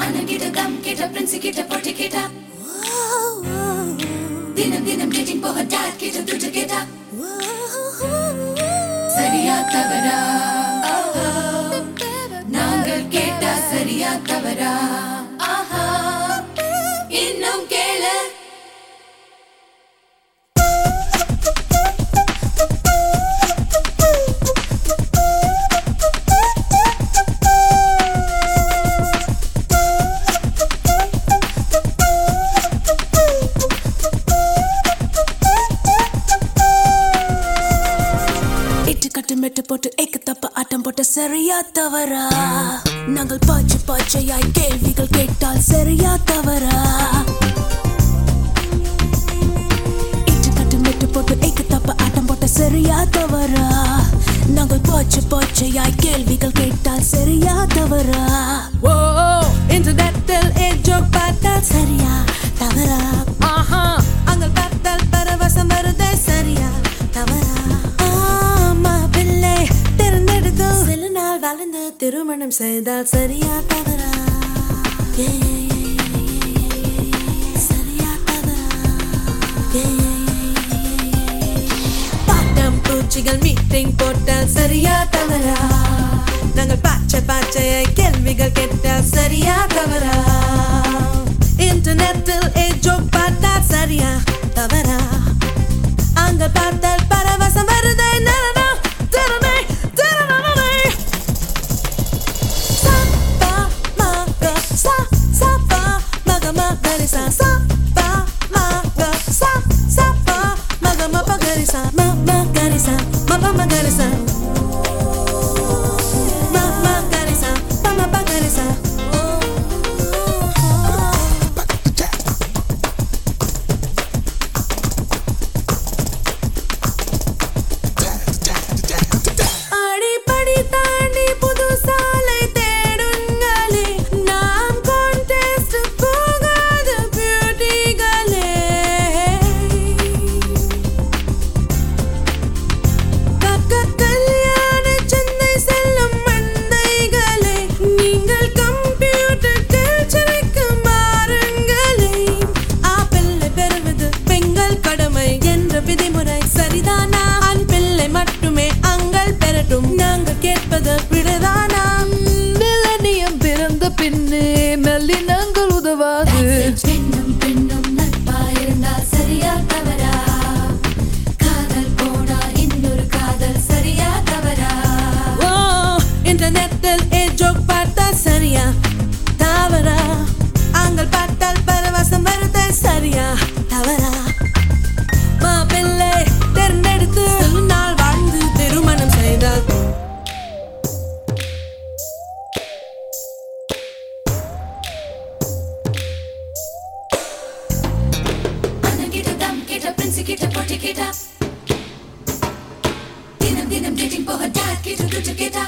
அண்ணன் கிட்ட கம் கிட்ட பிரின்ஸ் கிட்ட போட்டி கேட்டா தினம் தினம் டேட்டிங் போக டாட் கிட்ட துட்டு கேட்டா சரியா தவறா நாங்கள் கேட்டா சரியா தவறா ஆஹா இன்னும் கேளு இட்டு கட்டு மெட்டு போட்டு ஏக்கு தப்ப ஆட்டம் போட்ட சரியா தவறா நாங்கள் பாய்ச்சி பாய்ச்சையாய் கேள்விகள் கேட்டால் சரியா தவறா இட்டு கட்டு மெட்டு போட்டு ஏக்கு தப்ப ஆட்டம் போட்ட சரியா தவறா நாங்கள் பாய்ச்சி பாய்ச்சையாய் கேள்விகள் கேட்டால் சரியா தவறா ஓ இன்டர்நெட்டில் ஏஜோக் பார்த்தால் சரியா தவறா ஆஹா அங்கள் பார்த்தால் பரவசம் வருதே சரியா தவறா ஆமா பிள்ளை திறந்தெடுத்து சில நாள் வளர்ந்து திருமணம் செய்தால் சரியா தவறா ஏ, ஏ, ஏ, ஏ, ஏ, ஏ, சரியா தவறா ஏ, ஏ, ஏ, பாட்டம் பூச்சிகள் மீட்டிங் போட்டால் சரியா தவறா நாங்கள் பாச்சை பாச்சையை கேள்விகள் கேட்டால் சரியா தவறா இன்டர்நெட்டில் ஏஜோக் பார்த்தால் சரியா தவறா அங்க பார்த்தால் பரவசம் வருதே நரனா, திறமை, திறமை. சா, பா, மா, க, சா, சா, பா, மக, ம, கரி, சா, சா, பா, மா, க, சா, சா, பா, மக, ம, ப, கரி, சா, ம, ம, கரி, சா, ம, ப, ம, கரி, சா. ம, ம, கரி, சா, ப, ம, ப, கரி, சா. அடிப்படி தாண்டி புது சாலை தேடுங்களே நாம் contest போகாத பியூட்டிகளே கக்க கல்யாண சந்தை செல்லும் மந்தைகளே நீங்கள் கம்ப்யூட்டர் கல்ச்சருக்கு மாறுங்களே ஆப்பிள்ளை பெறுவது பெண்கள் கடமை என்ற விதிமுறை சரிதானா ஆண் பிள்ளை மட்டுமே அங்கள் பெறட்டும் நாங்கள் கேட்பது விடுதானா மில்லனியம் பிறந்த பின்னே நல்லினங்கள் உதவாது பெண்ணும் பெண்ணும் நட்பா இருந்தால் சரியா தவறா காதல் போனா இன்னொரு காதல் சரியா தவறா ஓ இன்டர்நெட்டில் ஏ ஜோக் பார்த்தா சரியா தவறா அங்கள் பார்த்தால் பரவசம் வருது சரியா தவறா மாப்பிள்ளை தேர்ந்தெடுத்து சில நாள் வாழ்ந்து திருமணம் செய்தால் அண்ணன் கிட்ட கம் கிட்ட பிரின்ஸ் கிட்ட போட்டி கேட்டா தினம் தினம் டேட்டிங் போக டாட் கிட்ட துட்டு கேட்டா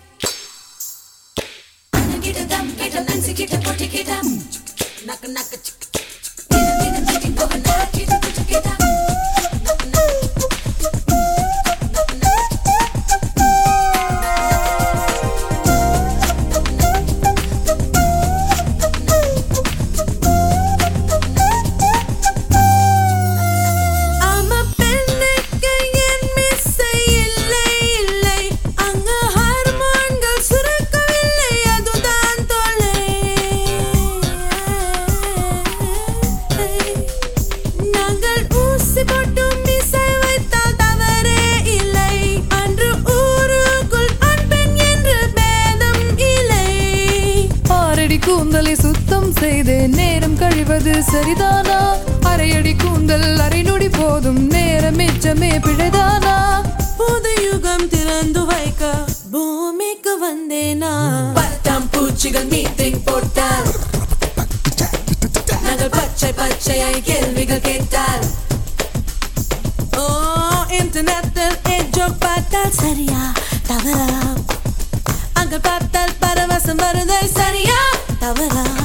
அண்ணன் கிட்ட கம் கிட்ட பிரின்ஸ் கிட்ட போட்டி கேட்டா நக்கு நக்கு சிக்கு தினம் தினம் டேட்டிங் போக டாட் கிட்ட துட்டு கேட்டா ஆமா பெண்ணுக்கு என் மிஸ்ஸை இல்லை இல்லை அங்க ஹார்மோன்கள் சுரக்கவில்லை அதுதான் தொல்லை நாங்கள் ஊசி போட்டும் மிசை வைத்தால் தவறே இல்லை அன்று ஊருக்குள் ஆண் பெண் என்று பேதம் இல்லை ஆறடி கூந்தலை சுத்தம் செய்தே நேரம் கழிவது சரிதானா அரையடி கூந்தல் அரை நொடி போதும் நேரம் மிச்சமே பிழைதானா புது யுகம் திறந்து வைக்க பூமிக்கு வந்தேனா பட்டாம் பூச்சிகள் மீட்டிங் போட்டால் நாங்கள் பச்சை பச்சையாய் கேள்விகள் கேட்டால் ஓ இன்டர்நெட்டில் ஏஜோக் பார்த்தால் சரியா தவறா அங்க பார்த்தால் பரவசம் வருது சரியா தவறா